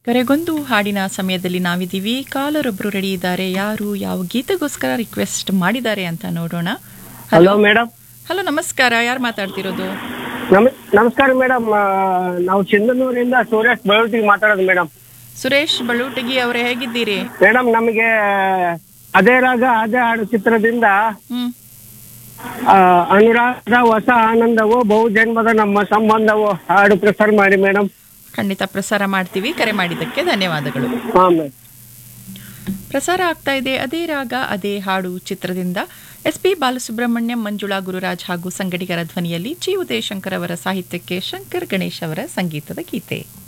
ಕರೆಗೊಂದು ಹಾಡಿನ ಸಮಯದಲ್ಲಿ ನಾವಿದ್ದೀವಿ ಕಾಲರೊಬ್ರು ರೆಡಿ ಇದ್ದಾರೆ ಯಾರು ಯಾವ ಗೀತೆಗೋಸ್ಕರ ರಿಕ್ವೆಸ್ಟ್ ಮಾಡಿದ್ದಾರೆ ಅಂತ ನೋಡೋಣ ಹಲೋ ಮೇಡಮ್ ಹಲೋ ನಮಸ್ಕಾರ ಯಾರು ಮಾತಾಡ್ತಿರೋದು ನಮ ನಮಸ್ಕಾರ ಮೇಡಮ್ ನಾವು ಸಿಂಧನೂರಿಂದ ಸುರೇಶ್ ಬಯೋಟಿಗೆ ಮಾತಾಡೋದು ಮೇಡಮ್ ಸುರೇಶ್ ಬಳುಟಗಿ ಅವರೇ ಹೇಗಿದ್ದೀರಿ ಮೇಡಮ್ ನಮಗೆ ಅದೇ ರಾಗ ಅದೇ ಹಾಡು ಚಿತ್ರದಿಂದ ಹ್ಮ್ ಆ, ಅನುರಾಧ ಹೊಸ ಆನಂದವು ಬಹುಜನ್ಮದ ನಮ್ಮ ಸಂಬಂಧವು ಹಾಡು ಪ್ರಸಾರ ಮಾಡಿ ಮೇಡಮ್ ಖಂಡಿತ ಪ್ರಸಾರ ಮಾಡ್ತೀವಿ ಕರೆ ಮಾಡಿದ್ದಕ್ಕೆ ಧನ್ಯವಾದಗಳು ಹಾ ಮೇಡಮ್ ಪ್ರಸಾರ ಆಗ್ತಾ ಇದೆ ಅದೇ ರಾಗ ಅದೇ ಹಾಡು ಚಿತ್ರದಿಂದ ಎಸ್ ಪಿ ಬಾಲಸುಬ್ರಹ್ಮಣ್ಯಂ ಮಂಜುಳಾ ಗುರುರಾಜ್ ಹಾಗೂ ಸಂಗಡಿಗರ ಧ್ವನಿಯಲ್ಲಿ ಜಿ ಉದಯಶಂಕರ್ ಅವರ ಸಾಹಿತ್ಯಕ್ಕೆ ಶಂಕರ್ ಗಣೇಶ್ ಅವರ ಸಂಗೀತದ ಗೀತೆ